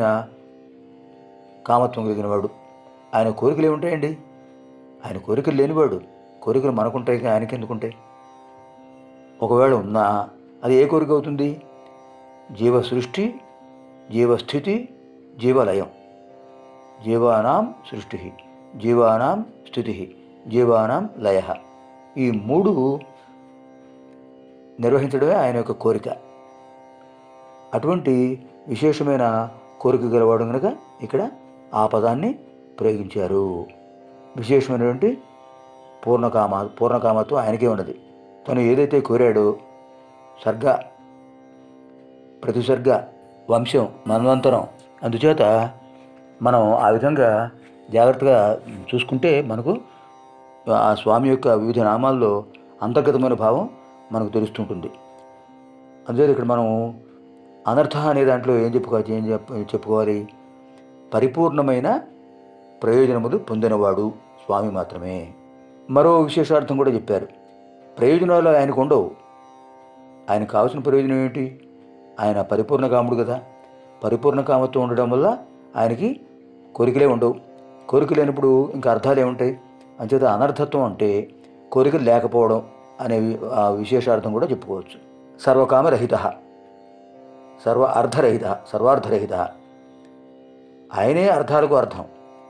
కామత్వం కలిగిన వాడు ఆయన కోరికలు ఏముంటాయండి ఆయన కోరికలు లేనివాడు కోరికలు మనకుంటాయి కానీ ఆయనకి ఎందుకుంటాయి ఒకవేళ ఉన్నా అది ఏ కోరిక అవుతుంది జీవ సృష్టి జీవస్థితి జీవలయం జీవానాం సృష్టి జీవానాం స్థితి జీవానాం లయ ఈ మూడు నిర్వహించడమే ఆయన యొక్క కోరిక అటువంటి విశేషమైన కోరిక గలవాడు కనుక ఇక్కడ ఆ పదాన్ని ప్రయోగించారు విశేషమైనటువంటి పూర్ణకామ పూర్ణకామత్వం ఆయనకే ఉన్నది తను ఏదైతే కోరాడో సర్గ ప్రతిసర్గ వంశం మన్వంతరం అందుచేత మనం ఆ విధంగా జాగ్రత్తగా చూసుకుంటే మనకు ఆ స్వామి యొక్క వివిధ నామాల్లో అంతర్గతమైన భావం మనకు తెలుస్తుంటుంది అందుచేత ఇక్కడ మనం అనర్థ అనే దాంట్లో ఏం చెప్పుకోవచ్చు ఏం చెప్ప చెప్పుకోవాలి పరిపూర్ణమైన ప్రయోజనములు పొందినవాడు స్వామి మాత్రమే మరో విశేషార్థం కూడా చెప్పారు ప్రయోజనాలు ఆయనకు ఉండవు ఆయనకు కావాల్సిన ప్రయోజనం ఏమిటి ఆయన పరిపూర్ణ కాముడు కదా పరిపూర్ణ కామత్వం ఉండడం వల్ల ఆయనకి కోరికలే ఉండవు కోరిక లేనప్పుడు ఇంకా అర్థాలు ఏముంటాయి అంచేత అనర్థత్వం అంటే కోరికలు లేకపోవడం అనే వి- ఆ విశేషార్థం కూడా చెప్పుకోవచ్చు సర్వకామరహిత సర్వ అర్ధరహిత సర్వార్థరహిత ఆయనే అర్థాలకు అర్థం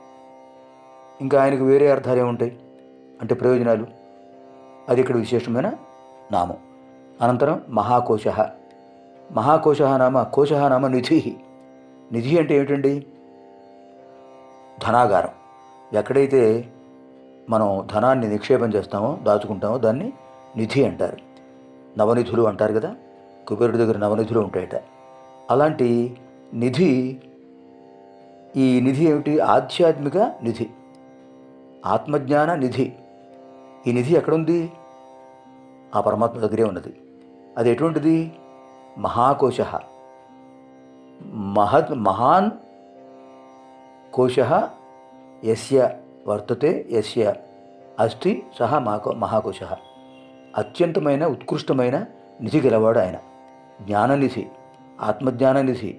ఇంకా ఆయనకు వేరే అర్థాలు ఏముంటాయి అంటే ప్రయోజనాలు అది ఇక్కడ విశేషమైన నామం అనంతరం మహాకోశ మహాకోశ నామ కోశ నామ నిధి నిధి అంటే ఏమిటండి ధనాగారం ఎక్కడైతే మనం ధనాన్ని నిక్షేపం చేస్తామో దాచుకుంటామో దాన్ని నిధి అంటారు నవనిధులు అంటారు కదా కుబేరుడి దగ్గర నవనిధులు ఉంటాయట అలాంటి నిధి ఈ నిధి ఏమిటి ఆధ్యాత్మిక నిధి ఆత్మజ్ఞాన నిధి ఈ నిధి ఎక్కడుంది ఆ పరమాత్మ దగ్గరే ఉన్నది అది ఎటువంటిది మహాకోశ మహత్ మహాన్ కోశ యస్య వర్తతే యస్య అస్తి సహ మహాకో మహాకోశ అత్యంతమైన ఉత్కృష్టమైన నిధి గలవాడు ఆయన జ్ఞాననిధి ఆత్మజ్ఞాన నిధి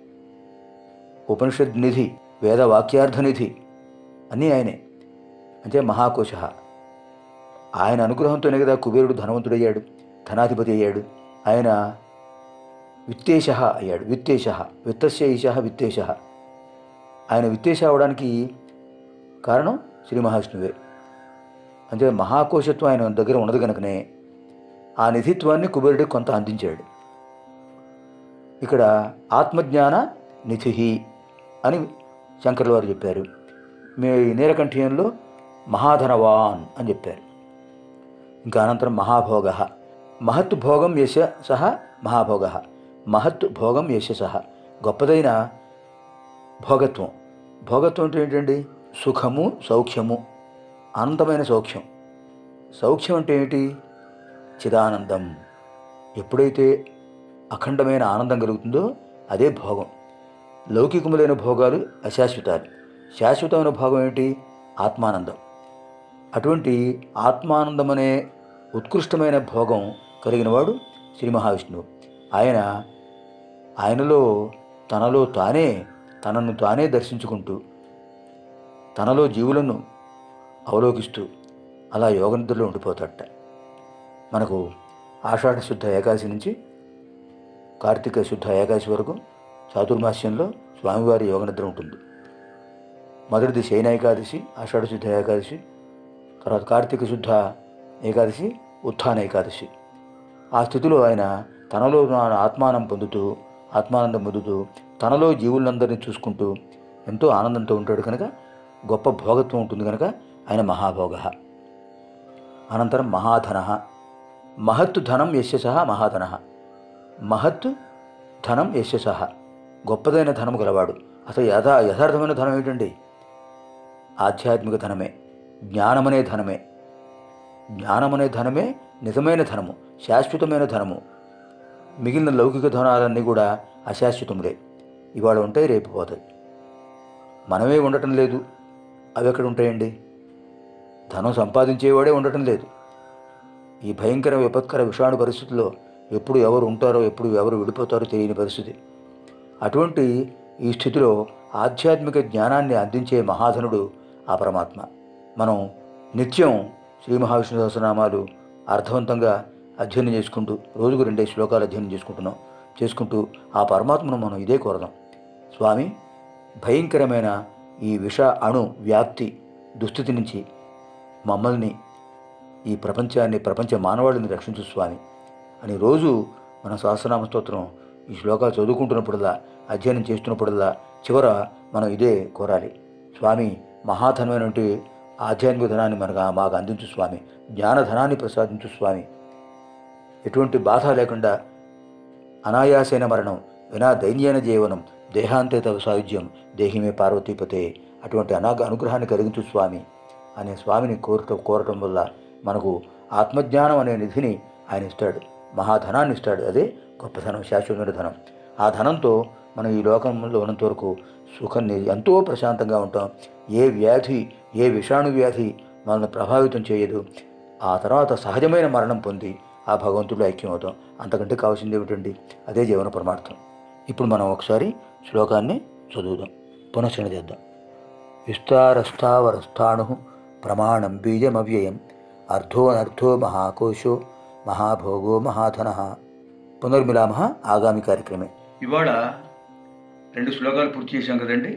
ఉపనిషద్ నిధి వేదవాక్యార్థ నిధి అన్నీ ఆయనే అంటే మహాకోశ ఆయన అనుగ్రహంతోనే కదా కుబేరుడు ధనవంతుడయ్యాడు ధనాధిపతి అయ్యాడు ఆయన విత్తేశ అయ్యాడు విత్తేశ విత్తస్య ఈశ విత్తేశ ఆయన విత్తేశ అవడానికి కారణం శ్రీ మహావిష్ణువే అంటే మహాకోశత్వం ఆయన దగ్గర ఉన్నది కనుకనే ఆ నిధిత్వాన్ని కుబేరుడికి కొంత అందించాడు ఇక్కడ ఆత్మజ్ఞాన నిధి అని శంకర్ల వారు చెప్పారు మీ నీలకంఠీయంలో మహాధనవాన్ అని చెప్పారు ఇంకా అనంతరం మహాభోగ మహత్ భోగం యశ సహ మహాభోగ మహత్ భోగం యశ సహ గొప్పదైన భోగత్వం భోగత్వం అంటే ఏంటండి సుఖము సౌఖ్యము అనంతమైన సౌఖ్యం సౌఖ్యం అంటే ఏంటి చిదానందం ఎప్పుడైతే అఖండమైన ఆనందం కలుగుతుందో అదే భోగం లౌకికములైన భోగాలు అశాశ్వతాలు శాశ్వతమైన భోగం ఏంటి ఆత్మానందం అటువంటి ఆత్మానందం అనే ఉత్కృష్టమైన భోగం కలిగినవాడు శ్రీ మహావిష్ణువు ఆయన ఆయనలో తనలో తానే తనను తానే దర్శించుకుంటూ తనలో జీవులను అవలోకిస్తూ అలా యోగనిద్రలో ఉండిపోతాడట మనకు ఆషాఢ శుద్ధ ఏకాదశి నుంచి కార్తీక శుద్ధ ఏకాదశి వరకు చాతుర్మాస్యంలో స్వామివారి యోగనిద్ర ఉంటుంది మొదటిది శయన ఏకాదశి ఆషాఢ శుద్ధ ఏకాదశి తర్వాత కార్తీక శుద్ధ ఏకాదశి ఉత్థాన ఏకాదశి ఆ స్థితిలో ఆయన తనలో తాను ఆత్మానం పొందుతూ ఆత్మానందం పొందుతూ తనలో జీవులందరినీ చూసుకుంటూ ఎంతో ఆనందంతో ఉంటాడు కనుక గొప్ప భోగత్వం ఉంటుంది కనుక ఆయన మహాభోగ అనంతరం మహాధన మహత్ ధనం యస్య సహ మహాధన మహత్ ధనం యస్య సహ గొప్పదైన ధనము గలవాడు అసలు యథా యథార్థమైన ధనం ఏంటండి ఆధ్యాత్మిక ధనమే జ్ఞానమనే ధనమే జ్ఞానమనే ధనమే నిజమైన ధనము శాశ్వతమైన ధనము మిగిలిన లౌకిక ధనాలన్నీ కూడా అశాశ్వతములే ఇవాళ ఉంటాయి రేపు పోతాయి మనమే ఉండటం లేదు అవి ఎక్కడ ఉంటాయండి ధనం సంపాదించేవాడే ఉండటం లేదు ఈ భయంకర విపత్కర విషాణు పరిస్థితుల్లో ఎప్పుడు ఎవరు ఉంటారో ఎప్పుడు ఎవరు విడిపోతారో తెలియని పరిస్థితి అటువంటి ఈ స్థితిలో ఆధ్యాత్మిక జ్ఞానాన్ని అందించే మహాధనుడు ఆ పరమాత్మ మనం నిత్యం శ్రీ మహావిష్ణు సహస్రనామాలు అర్థవంతంగా అధ్యయనం చేసుకుంటూ రోజుకు రెండే శ్లోకాలు అధ్యయనం చేసుకుంటున్నాం చేసుకుంటూ ఆ పరమాత్మను మనం ఇదే కోరదాం స్వామి భయంకరమైన ఈ విష అణు వ్యాప్తి దుస్థితి నుంచి మమ్మల్ని ఈ ప్రపంచాన్ని ప్రపంచ మానవాళిని రక్షించు స్వామి అని రోజు మన సహస్రనామ స్తోత్రం ఈ శ్లోకాలు చదువుకుంటున్నప్పుడల్లా అధ్యయనం చేస్తున్నప్పుడల్లా చివర మనం ఇదే కోరాలి స్వామి మహాధనమైనటువంటి ఆధ్యాత్మిక ధనాన్ని మనకు మాకు అందించు స్వామి జ్ఞానధనాన్ని ప్రసాదించు స్వామి ఎటువంటి బాధ లేకుండా అనాయాసైన మరణం వినా దైన్యైన జీవనం దేహాంతే తవ సాయుధ్యం దేహిమే పార్వతీపతే అటువంటి అనాగ అనుగ్రహాన్ని కలిగించు స్వామి అనే స్వామిని కోరటం కోరటం వల్ల మనకు ఆత్మజ్ఞానం అనే నిధిని ఆయన ఇస్తాడు మహాధనాన్ని ఇస్తాడు అదే గొప్ప ధనం శాశ్వతమైన ధనం ఆ ధనంతో మనం ఈ లోకంలో ఉన్నంత వరకు సుఖాన్ని ఎంతో ప్రశాంతంగా ఉంటాం ఏ వ్యాధి ఏ విషాణు వ్యాధి మనల్ని ప్రభావితం చేయదు ఆ తర్వాత సహజమైన మరణం పొంది ఆ భగవంతుడు ఐక్యం అవుతాం అంతకంటే కావాల్సింది ఏమిటండి అదే జీవన పరమార్థం ఇప్పుడు మనం ఒకసారి శ్లోకాన్ని చదువుదాం పునశ్చరణ చేద్దాం విస్తారస్థావరస్థాణు ప్రమాణం బీజమవ్యయం అర్ధో అనర్థో మహాకోశో మహాభోగో మహాధన పునర్మిలామ ఆగామి కార్యక్రమే ఇవాళ రెండు శ్లోకాలు పూర్తి చేశాం కదండి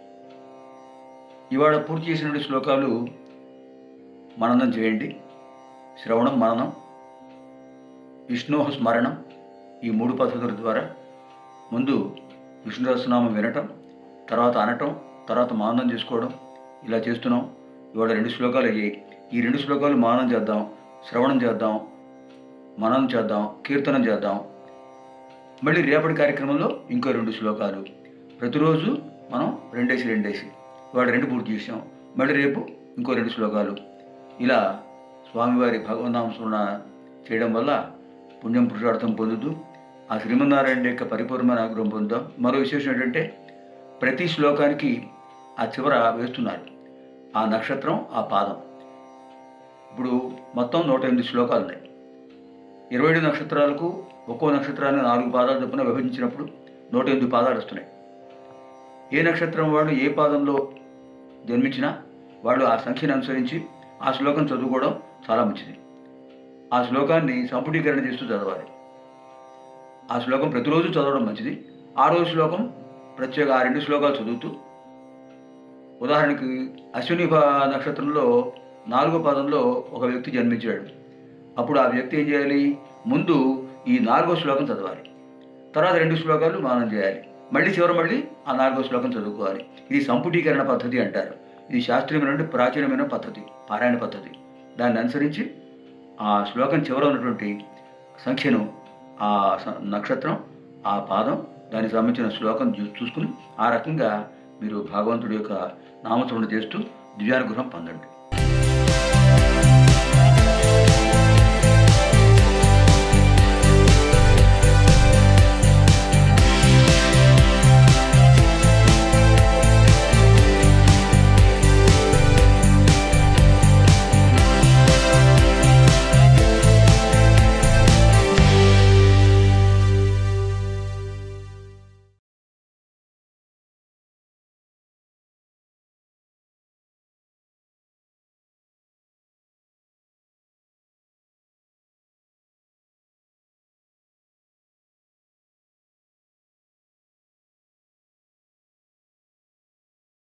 ఇవాళ పూర్తి చేసిన శ్లోకాలు మననం చేయండి శ్రవణం మననం విష్ణోహ స్మరణం ఈ మూడు పద్ధతుల ద్వారా ముందు విష్ణు సహస్రనామం వినటం తర్వాత అనటం తర్వాత మానం చేసుకోవడం ఇలా చేస్తున్నాం ఇవాళ రెండు శ్లోకాలు అయ్యాయి ఈ రెండు శ్లోకాలు మానం చేద్దాం శ్రవణం చేద్దాం మననం చేద్దాం కీర్తనం చేద్దాం మళ్ళీ రేపటి కార్యక్రమంలో ఇంకో రెండు శ్లోకాలు ప్రతిరోజు మనం రెండేసి రెండేసి ఇవాళ రెండు పూర్తి చేసాం మళ్ళీ రేపు ఇంకో రెండు శ్లోకాలు ఇలా స్వామివారి భగవన్నామ స్మరణ చేయడం వల్ల పుణ్యం పురుషార్థం పొందుతూ ఆ శ్రీమన్నారాయణ యొక్క పరిపూర్ణమైన ఆగ్రహం పొందుతాం మరో విశేషం ఏంటంటే ప్రతి శ్లోకానికి ఆ చివర వేస్తున్నారు ఆ నక్షత్రం ఆ పాదం ఇప్పుడు మొత్తం నూట ఎనిమిది శ్లోకాలు ఉన్నాయి ఇరవై ఏడు నక్షత్రాలకు ఒక్కో నక్షత్రాన్ని నాలుగు పాదాలు చొప్పున విభజించినప్పుడు నూట ఎనిమిది పాదాలు వస్తున్నాయి ఏ నక్షత్రం వాళ్ళు ఏ పాదంలో జన్మించినా వాళ్ళు ఆ సంఖ్యను అనుసరించి ఆ శ్లోకం చదువుకోవడం చాలా మంచిది ఆ శ్లోకాన్ని సంపుటీకరణ చేస్తూ చదవాలి ఆ శ్లోకం ప్రతిరోజు చదవడం మంచిది ఆ రోజు శ్లోకం ప్రత్యేక ఆ రెండు శ్లోకాలు చదువుతూ ఉదాహరణకి అశ్విని పా- నక్షత్రంలో నాలుగో పాదంలో ఒక వ్యక్తి జన్మించాడు అప్పుడు ఆ వ్యక్తి ఏం చేయాలి ముందు ఈ నాలుగో శ్లోకం చదవాలి తర్వాత రెండు శ్లోకాలు మానం చేయాలి మళ్ళీ చివరి మళ్ళీ ఆ నాలుగో శ్లోకం చదువుకోవాలి ఇది సంపుటీకరణ పద్ధతి అంటారు ఇది శాస్త్రీయమైన ప్రాచీనమైన పద్ధతి పారాయణ పద్ధతి దాన్ని అనుసరించి ఆ శ్లోకం చివర ఉన్నటువంటి సంఖ్యను ఆ స- నక్షత్రం ఆ పాదం దానికి సంబంధించిన శ్లోకం చూ- చూసుకుని ఆ రకంగా మీరు భగవంతుడి యొక్క నామస్మరణ చేస్తూ దివ్యానుగ్రహం పొందండి